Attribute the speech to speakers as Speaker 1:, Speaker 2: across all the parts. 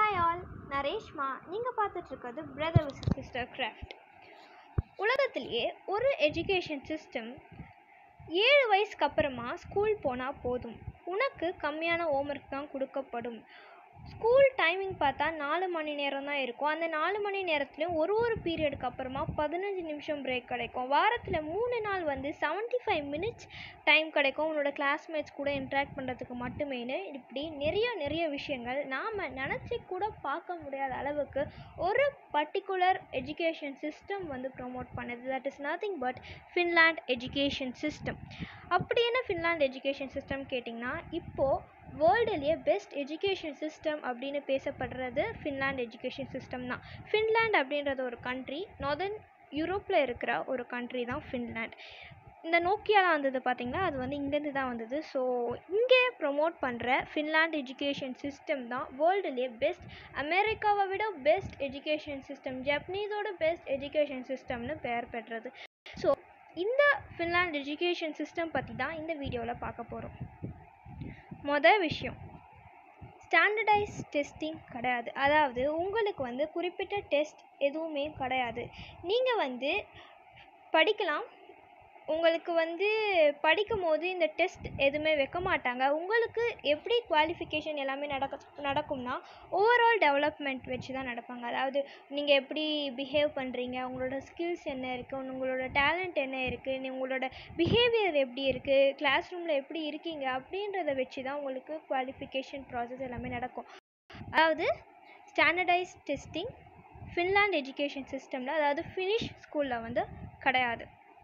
Speaker 1: hi all நான் ரேஷ்மா நீங்கள் பார்த்துட்ருக்கிறது பிரதர் விஸ் சிஸ்டர் கிராஃப்ட் உலகத்திலேயே ஒரு எஜுகேஷன் சிஸ்டம் ஏழு வயசுக்கு அப்புறமா ஸ்கூல் போனால் போதும் உனக்கு கம்மியான ஹோம்ஒர்க் தான் கொடுக்கப்படும் ஸ்கூல் டைமிங் பார்த்தா நாலு மணி நேரம் தான் இருக்கும் அந்த நாலு மணி நேரத்துலையும் ஒரு ஒரு பீரியடுக்கு அப்புறமா பதினஞ்சு நிமிஷம் பிரேக் கிடைக்கும் வாரத்தில் மூணு நாள் வந்து செவன்ட்டி ஃபைவ் மினிட்ஸ் டைம் கிடைக்கும் உன்னோட கிளாஸ்மேட்ஸ் கூட இன்ட்ராக்ட் பண்ணுறதுக்கு மட்டுமேனு இப்படி நிறைய நிறைய விஷயங்கள் நாம் நினச்சி கூட பார்க்க முடியாத அளவுக்கு ஒரு பர்டிகுலர் எஜுகேஷன் சிஸ்டம் வந்து ப்ரொமோட் பண்ணுது that is nothing but Finland education system அப்படி என்ன ஃபின்லாண்ட் எஜுகேஷன் சிஸ்டம் கேட்டிங்கன்னா இப்போது வேர்ல்டுலேயே பெஸ்ட் எஜுகேஷன் சிஸ்டம் அப்படின்னு பேசப்படுறது ஃபின்லாண்ட் எஜுகேஷன் சிஸ்டம் தான் ஃபின்லாண்ட் அப்படின்றது ஒரு கண்ட்ரி நார்தர்ன் யூரோப்பில் இருக்கிற ஒரு கண்ட்ரி தான் ஃபின்லாண்ட் இந்த நோக்கியாலாம் வந்தது பார்த்திங்களா அது வந்து இங்கேருந்து தான் வந்தது ஸோ இங்கே ப்ரொமோட் பண்ணுற ஃபின்லாண்ட் எஜுகேஷன் சிஸ்டம் தான் வேர்ல்டுலேயே பெஸ்ட் அமெரிக்காவை விட பெஸ்ட் எஜுகேஷன் சிஸ்டம் ஜப்பனீஸோட பெஸ்ட் எஜுகேஷன் சிஸ்டம்னு பெயர் பெற்றது ஸோ இந்த ஃபின்லாண்ட் எஜுகேஷன் சிஸ்டம் பற்றி தான் இந்த வீடியோவில் பார்க்க போகிறோம் மொதல் விஷயம் ஸ்டாண்டர்டைஸ் டெஸ்டிங் கிடையாது அதாவது உங்களுக்கு வந்து குறிப்பிட்ட டெஸ்ட் எதுவுமே கிடையாது நீங்கள் வந்து படிக்கலாம் உங்களுக்கு வந்து படிக்கும் போது இந்த டெஸ்ட் எதுவுமே வைக்க மாட்டாங்க உங்களுக்கு எப்படி குவாலிஃபிகேஷன் எல்லாமே நடக்க நடக்கும்னா ஓவரால் டெவலப்மெண்ட் வச்சு தான் நடப்பாங்க அதாவது நீங்கள் எப்படி பிஹேவ் பண்ணுறீங்க உங்களோட ஸ்கில்ஸ் என்ன இருக்குது உங்களோட டேலண்ட் என்ன இருக்குது உங்களோட பிஹேவியர் எப்படி இருக்குது கிளாஸ் ரூமில் எப்படி இருக்கீங்க அப்படின்றத வச்சு தான் உங்களுக்கு குவாலிஃபிகேஷன் ப்ராசஸ் எல்லாமே நடக்கும் அதாவது ஸ்டாண்டர்டைஸ் டெஸ்டிங் ஃபின்லாண்ட் எஜுகேஷன் சிஸ்டமில் அதாவது ஃபினிஷ் ஸ்கூலில் வந்து கிடையாது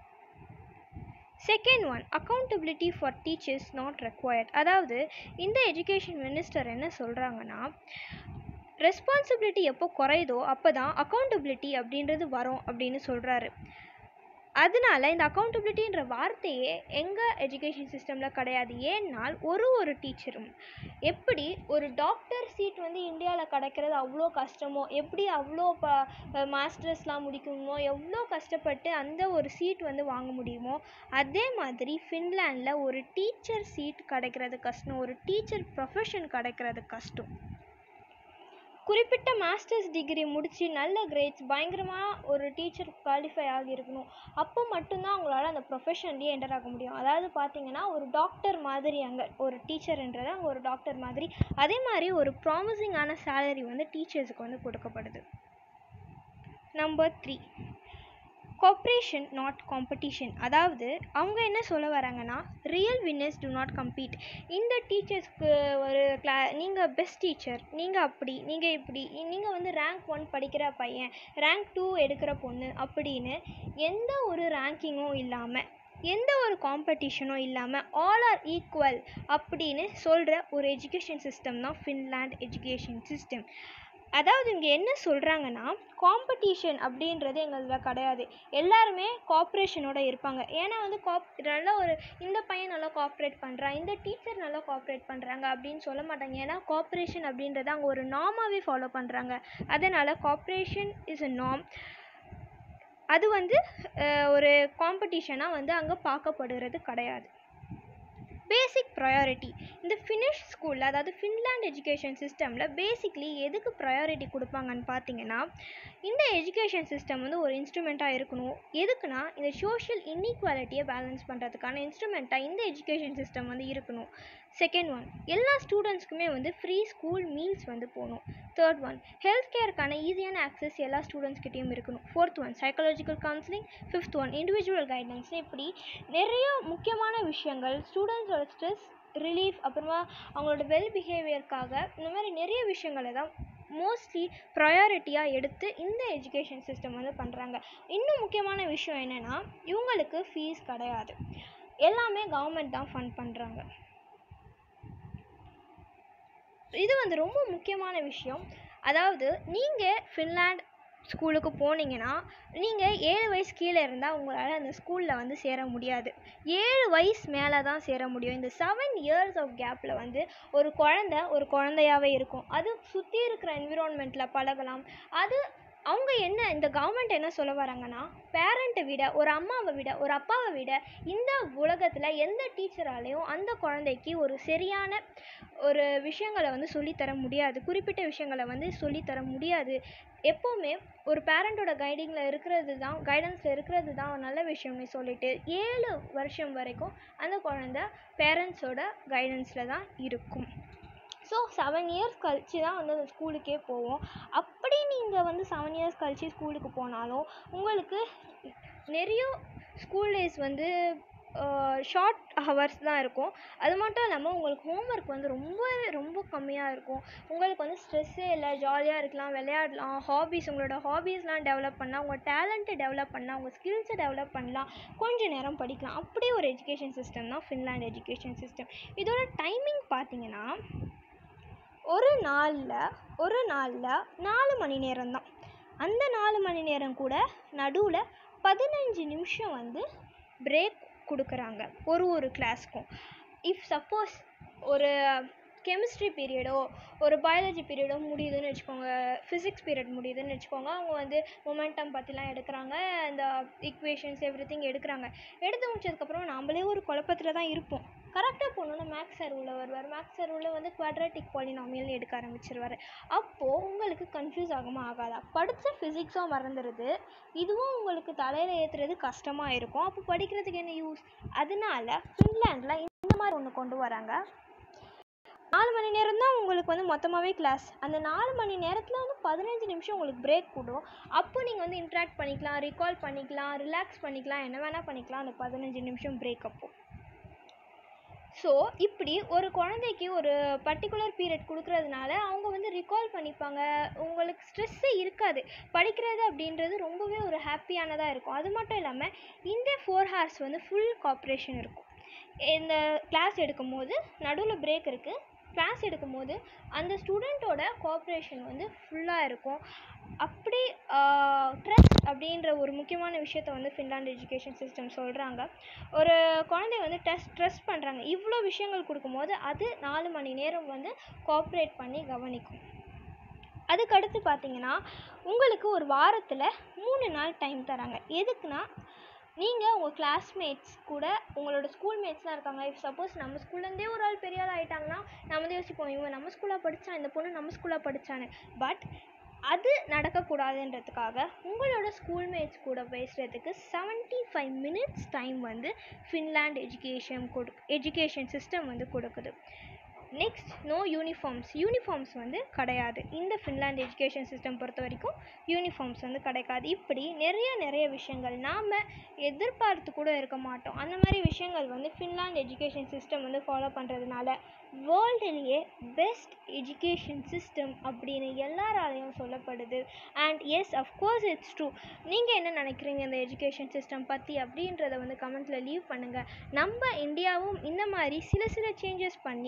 Speaker 1: second one accountability for teachers not required அதாவது இந்த எஜுகேஷன் மினிஸ்டர் என்ன சொல்கிறாங்கன்னா ரெஸ்பான்சிபிலிட்டி எப்போ குறையுதோ அப்போ தான் அக்கௌண்டபிலிட்டி அப்படின்றது வரும் அப்படின்னு சொல்கிறாரு அதனால இந்த அக்கௌண்டபிலிட்டின்ற வார்த்தையே எங்கள் எஜுகேஷன் சிஸ்டமில் கிடையாது ஏன்னால் ஒரு ஒரு டீச்சரும் எப்படி ஒரு டாக்டர் சீட் வந்து இந்தியாவில் கிடைக்கிறது அவ்வளோ கஷ்டமோ எப்படி அவ்வளோ ப மாஸ்டர்ஸ்லாம் முடிக்கணுமோ எவ்வளோ கஷ்டப்பட்டு அந்த ஒரு சீட் வந்து வாங்க முடியுமோ அதே மாதிரி ஃபின்லாண்டில் ஒரு டீச்சர் சீட் கிடைக்கிறது கஷ்டம் ஒரு டீச்சர் ப்ரொஃபஷன் கிடைக்கிறது கஷ்டம் குறிப்பிட்ட மாஸ்டர்ஸ் டிகிரி முடித்து நல்ல கிரேட்ஸ் பயங்கரமாக ஒரு டீச்சர் குவாலிஃபை ஆகியிருக்கணும் அப்போ மட்டும்தான் அவங்களால அந்த ப்ரொஃபஷன்லேயே என்டர் ஆக முடியும் அதாவது பார்த்தீங்கன்னா ஒரு டாக்டர் மாதிரி அங்கே ஒரு டீச்சர்ன்றது அங்கே ஒரு டாக்டர் மாதிரி அதே மாதிரி ஒரு ப்ராமிசிங்கான சேலரி வந்து டீச்சர்ஸுக்கு வந்து கொடுக்கப்படுது number three cooperation not competition அதாவது அவங்க என்ன சொல்ல வராங்கன்னா real winners do not compete இந்த டீச்சர்ஸ்க்கு ஒரு கிளா நீங்கள் பெஸ்ட் டீச்சர் நீங்கள் அப்படி நீங்கள் இப்படி நீங்கள் வந்து ரேங்க் ஒன் படிக்கிற பையன் ரேங்க் டூ எடுக்கிற பொண்ணு அப்படின்னு எந்த ஒரு ரேங்கிங்கும் இல்லாமல் எந்த ஒரு காம்படிஷனும் இல்லாமல் ஆல் ஆர் ஈக்குவல் அப்படின்னு சொல்கிற ஒரு எஜுகேஷன் சிஸ்டம் தான் ஃபின்லாண்ட் எஜுகேஷன் சிஸ்டம் அதாவது இங்கே என்ன சொல்கிறாங்கன்னா காம்படிஷன் அப்படின்றது எங்களில் கிடையாது எல்லாருமே காப்ரேஷனோட இருப்பாங்க ஏன்னா வந்து காப் நல்லா ஒரு இந்த பையன் நல்லா காப்ரேட் பண்ணுறான் இந்த டீச்சர் நல்லா காப்ரேட் பண்ணுறாங்க அப்படின்னு சொல்ல மாட்டாங்க ஏன்னா காப்ரேஷன் அப்படின்றத அங்கே ஒரு நார்மாகவே ஃபாலோ பண்ணுறாங்க அதனால் காப்ரேஷன் இஸ் அ நார்ம் அது வந்து ஒரு காம்படிஷனாக வந்து அங்கே பார்க்கப்படுறது கிடையாது பேசிக் ப்ரையாரிட்டி இந்த ஃபினிஷ் ஸ்கூலில் அதாவது ஃபின்லாண்ட் எஜுகேஷன் சிஸ்டமில் பேசிக்லி எதுக்கு ப்ரையாரிட்டி கொடுப்பாங்கன்னு பார்த்தீங்கன்னா இந்த எஜுகேஷன் சிஸ்டம் வந்து ஒரு இன்ஸ்ட்ருமெண்ட்டாக இருக்கணும் எதுக்குன்னா இந்த சோஷியல் இன்இக்வாலிட்டியை பேலன்ஸ் பண்ணுறதுக்கான இன்ஸ்ட்ருமெண்ட்டாக இந்த எஜுகேஷன் சிஸ்டம் வந்து இருக்கணும் செகண்ட் ஒன் எல்லா ஸ்டூடெண்ட்ஸ்க்குமே வந்து ஃப்ரீ ஸ்கூல் மீல்ஸ் வந்து போகணும் தேர்ட் ஒன் ஹெல்த் கேருக்கான ஈஸியான ஆக்சஸ் எல்லா ஸ்டூடெண்ட்ஸ்கிட்டையும் இருக்கணும் fourth one psychological counselling fifth one individual guidelines இப்படி நிறைய முக்கியமான விஷயங்கள் ஸ்டூடெண்ட்ஸோட ஸ்ட்ரெஸ் ரிலீஃப் அப்புறமா அவங்களோட வெல் பிஹேவியருக்காக இந்த மாதிரி நிறைய விஷயங்களை தான் மோஸ்ட்லி ப்ரையாரிட்டியாக எடுத்து இந்த எஜுகேஷன் சிஸ்டம் வந்து பண்ணுறாங்க இன்னும் முக்கியமான விஷயம் என்னென்னா இவங்களுக்கு ஃபீஸ் கிடையாது எல்லாமே கவர்மெண்ட் தான் ஃபண்ட் பண்ணுறாங்க இது வந்து ரொம்ப முக்கியமான விஷயம் அதாவது நீங்கள் ஃபின்லாண்ட் ஸ்கூலுக்கு போனீங்கன்னா நீங்கள் ஏழு வயசு கீழே இருந்தால் உங்களால் அந்த ஸ்கூலில் வந்து சேர முடியாது ஏழு வயசு மேலே தான் சேர முடியும் இந்த செவன் இயர்ஸ் ஆஃப் கேப்பில் வந்து ஒரு குழந்த ஒரு குழந்தையாகவே இருக்கும் அது சுற்றி இருக்கிற என்விரான்மெண்ட்டில் பழகலாம் அது அவங்க என்ன இந்த கவர்மெண்ட் என்ன சொல்ல வராங்கன்னா பேரண்ட்டை விட ஒரு அம்மாவை விட ஒரு அப்பாவை விட இந்த உலகத்தில் எந்த டீச்சராலையும் அந்த குழந்தைக்கு ஒரு சரியான ஒரு விஷயங்களை வந்து சொல்லித்தர முடியாது குறிப்பிட்ட விஷயங்களை வந்து சொல்லித்தர முடியாது எப்போவுமே ஒரு பேரண்ட்டோட கைடிங்கில் இருக்கிறது தான் கைடன்ஸில் இருக்கிறது தான் ஒரு நல்ல விஷயம்னு சொல்லிட்டு ஏழு வருஷம் வரைக்கும் அந்த குழந்த பேரண்ட்ஸோட கைடன்ஸில் தான் இருக்கும் ஸோ செவன் இயர்ஸ் கழிச்சு தான் வந்து அந்த ஸ்கூலுக்கே போவோம் அப்படி நீங்கள் வந்து செவன் இயர்ஸ் கழிச்சு ஸ்கூலுக்கு போனாலும் உங்களுக்கு நிறைய ஸ்கூல் டேஸ் வந்து ஷார்ட் ஹவர்ஸ் தான் இருக்கும் அது மட்டும் இல்லாமல் உங்களுக்கு ஹோம்ஒர்க் வந்து ரொம்ப ரொம்ப கம்மியாக இருக்கும் உங்களுக்கு வந்து ஸ்ட்ரெஸ்ஸே இல்லை ஜாலியாக இருக்கலாம் விளையாடலாம் ஹாபீஸ் உங்களோட ஹாபீஸ்லாம் டெவலப் பண்ணலாம் உங்கள் டேலண்ட்டை டெவலப் பண்ணலாம் உங்கள் ஸ்கில்ஸை டெவலப் பண்ணலாம் கொஞ்ச நேரம் படிக்கலாம் அப்படி ஒரு எஜுகேஷன் சிஸ்டம் தான் ஃபின்லாண்ட் எஜுகேஷன் சிஸ்டம் இதோட டைமிங் பார்த்தீங்கன்னா ஒரு நாளில் ஒரு நாளில் நாலு மணி நேரம் தான் அந்த நாலு மணி நேரம் கூட நடுவில் பதினஞ்சு நிமிஷம் வந்து பிரேக் கொடுக்குறாங்க ஒரு ஒரு கிளாஸ்க்கும் இஃப் சப்போஸ் ஒரு கெமிஸ்ட்ரி பீரியடோ ஒரு பயாலஜி பீரியடோ முடியுதுன்னு வச்சுக்கோங்க ஃபிசிக்ஸ் பீரியட் முடியுதுன்னு வச்சுக்கோங்க அவங்க வந்து மொமெண்டம் பற்றிலாம் எடுக்கிறாங்க இந்த ஈக்குவேஷன்ஸ் எவ்ரி திங் எடுக்கிறாங்க எடுத்து முடிச்சதுக்கப்புறம் நாம்ளே ஒரு குழப்பத்தில் தான் இருப்போம் கரெக்டாக போனோன்னா மேக்ஸ் சார் உள்ள வருவார் மேக்ஸ் சார் உள்ள வந்து குவாட்ரேட்டிக் பாலினாமியல்னு எடுக்க ஆரம்பிச்சிருவார் அப்போது உங்களுக்கு கன்ஃபியூஸ் ஆகுமா ஆகாதா படித்த ஃபிசிக்ஸும் மறந்துடுது இதுவும் உங்களுக்கு தலையில் ஏற்றுறது கஷ்டமாக இருக்கும் அப்போ படிக்கிறதுக்கு என்ன யூஸ் அதனால ஃபின்லாண்டில் இந்த மாதிரி ஒன்று கொண்டு வராங்க நாலு மணி நேரம் தான் உங்களுக்கு வந்து மொத்தமாகவே கிளாஸ் அந்த நாலு மணி நேரத்தில் வந்து பதினஞ்சு நிமிஷம் உங்களுக்கு பிரேக் கொடுக்கும் அப்போ நீங்கள் வந்து இன்ட்ராக்ட் பண்ணிக்கலாம் ரீகால் பண்ணிக்கலாம் ரிலாக்ஸ் பண்ணிக்கலாம் என்ன வேணால் பண்ணிக்கலாம் அந்த பதினஞ்சு நிமிஷம் பிரேக் அப்போ ஸோ இப்படி ஒரு குழந்தைக்கு ஒரு பர்டிகுலர் பீரியட் கொடுக்கறதுனால அவங்க வந்து ரிகால் பண்ணிப்பாங்க உங்களுக்கு ஸ்ட்ரெஸ்ஸே இருக்காது படிக்கிறது அப்படின்றது ரொம்பவே ஒரு ஹாப்பியானதாக இருக்கும் அது மட்டும் இல்லாமல் இந்த ஃபோர் ஹார்ஸ் வந்து ஃபுல் காப்ரேஷன் இருக்கும் இந்த கிளாஸ் எடுக்கும்போது நடுவில் பிரேக் இருக்குது கிளாஸ் எடுக்கும்போது அந்த ஸ்டூடெண்ட்டோட கோஆப்ரேஷன் வந்து ஃபுல்லாக இருக்கும் அப்படி ட்ரஸ்ட் அப்படின்ற ஒரு முக்கியமான விஷயத்த வந்து ஃபின்லாண்ட் எஜுகேஷன் சிஸ்டம் சொல்கிறாங்க ஒரு குழந்தைய வந்து டெஸ்ட் ட்ரஸ்ட் பண்ணுறாங்க இவ்வளோ விஷயங்கள் கொடுக்கும்போது அது நாலு மணி நேரம் வந்து கோஆப்ரேட் பண்ணி கவனிக்கும் அதுக்கடுத்து பார்த்தீங்கன்னா உங்களுக்கு ஒரு வாரத்தில் மூணு நாள் டைம் தராங்க எதுக்குன்னா நீங்கள் உங்கள் கிளாஸ்மேட்ஸ் கூட உங்களோட ஸ்கூல் மேட்ஸ்லாம் இருக்காங்க இஃப் சப்போஸ் நம்ம ஸ்கூல்லேருந்தே ஒரு ஆள் பெரிய ஆள் ஆகிட்டாங்கன்னா நம்ம வந்து யோசிப்போம் இவங்க நம்ம ஸ்கூலில் படித்தா இந்த பொண்ணு நம்ம ஸ்கூலில் படித்தான்னு பட் அது நடக்கக்கூடாதுன்றதுக்காக உங்களோட ஸ்கூல் மேட்ஸ் கூட பேசுகிறதுக்கு செவன்ட்டி ஃபைவ் மினிட்ஸ் டைம் வந்து ஃபின்லாண்ட் எஜுகேஷன் கொடு எஜுகேஷன் சிஸ்டம் வந்து கொடுக்குது நெக்ஸ்ட் நோ யூனிஃபார்ம்ஸ் யூனிஃபார்ம்ஸ் வந்து கிடையாது இந்த ஃபின்லாண்ட் எஜுகேஷன் சிஸ்டம் பொறுத்த வரைக்கும் யூனிஃபார்ம்ஸ் வந்து கிடைக்காது இப்படி நிறைய நிறைய விஷயங்கள் நாம் எதிர்பார்த்து கூட இருக்க மாட்டோம் அந்த மாதிரி விஷயங்கள் வந்து ஃபின்லாண்ட் எஜுகேஷன் சிஸ்டம் வந்து ஃபாலோ பண்ணுறதுனால வேர்ல்டுலேயே பெஸ்ட் எஜுகேஷன் சிஸ்டம் அப்படின்னு எல்லாராலையும் சொல்லப்படுது and yes of course it's true நீங்கள் என்ன நினைக்கிறீங்க இந்த எஜுகேஷன் சிஸ்டம் பற்றி அப்படின்றத வந்து கமெண்ட்டில் லீவ் பண்ணுங்கள் நம்ம இந்தியாவும் இந்த மாதிரி சில சில சேஞ்சஸ் பண்ணி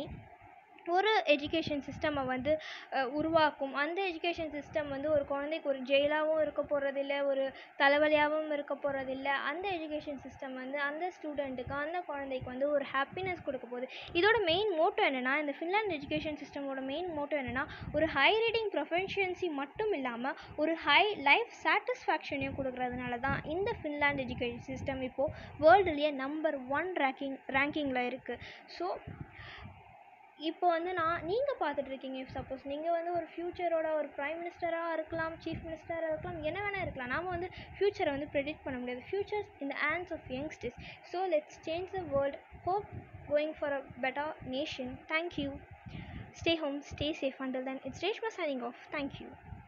Speaker 1: ஒரு எஜுகேஷன் சிஸ்டமை வந்து அஹ், உருவாக்கும் அந்த எஜுகேஷன் சிஸ்டம் வந்து ஒரு குழந்தைக்கு ஒரு ஜெயிலாகவும் இருக்க போகிறதில்ல ஒரு தலைவலியாகவும் இருக்க போகிறதில்ல அந்த எஜுகேஷன் சிஸ்டம் வந்து அந்த ஸ்டூடெண்ட்டுக்கு அந்த குழந்தைக்கு வந்து ஒரு ஹாப்பினஸ் கொடுக்க போகுது இதோட மெயின் மோட்டோ என்னென்னா இந்த ஃபின்லாண்ட் எஜுகேஷன் சிஸ்டமோட மெயின் மோட்டோ என்னென்னா ஒரு ஹை ரீடிங் ப்ரொஃபென்ஷியன்சி மட்டும் இல்லாமல் ஒரு ஹை லைஃப் சாட்டிஸ்ஃபேக்ஷனையும் கொடுக்கறதுனால தான் இந்த ஃபின்லாண்ட் எஜுகேஷன் சிஸ்டம் இப்போது வேர்ல்டுலேயே நம்பர் ஒன் ரேங்கிங் ரேங்கிங்கில் இருக்குது ஸோ இப்போ வந்து நான் நீங்கள் பார்த்துட்டு இருக்கீங்க சப்போஸ் நீங்கள் வந்து ஒரு ஃப்யூச்சரோட ஒரு ப்ரைம் மினிஸ்டராக இருக்கலாம் சீஃப் மினிஸ்டராக இருக்கலாம் என்ன வேணால் இருக்கலாம் நாம வந்து ஃப்யூச்சரை வந்து ப்ரெடிக்ட் பண்ண முடியாது futures in the hands of youngsters so let's change the world hope going for a better nation thank you stay home stay safe until then it's Reshma signing off thank you